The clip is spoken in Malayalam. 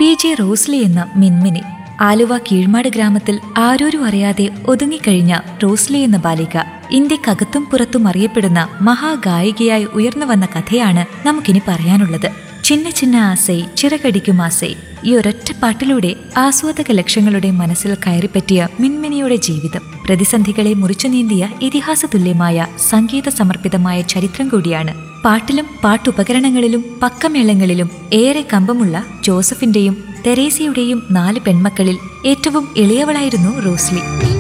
പി ജെ റോസ്ലി എന്ന മിൻമിനി ആലുവ കീഴ്മാട് ഗ്രാമത്തിൽ ആരോരും അറിയാതെ ഒതുങ്ങിക്കഴിഞ്ഞ റോസ്ലി എന്ന ബാലിക ഇന്ത്യക്കകത്തും പുറത്തും അറിയപ്പെടുന്ന മഹാഗായികയായി ഉയർന്നു വന്ന കഥയാണ് നമുക്കിനി പറയാനുള്ളത് ചിന്ന ചിന്ന ആസൈ ചിറകടിക്കും ആസൈ ഈ ഒരൊറ്റ പാട്ടിലൂടെ ആസ്വാദക ലക്ഷങ്ങളുടെ മനസ്സിൽ കയറിപ്പറ്റിയ മിൻമിനിയുടെ ജീവിതം പ്രതിസന്ധികളെ മുറിച്ചു നീന്തിയ ഇതിഹാസ തുല്യമായ സംഗീത സമർപ്പിതമായ ചരിത്രം കൂടിയാണ് പാട്ടിലും പാട്ടുപകരണങ്ങളിലും പക്കമേളങ്ങളിലും ഏറെ കമ്പമുള്ള ജോസഫിന്റെയും തെരേസയുടെയും നാല് പെൺമക്കളിൽ ഏറ്റവും ഇളയവളായിരുന്നു റോസ്ലി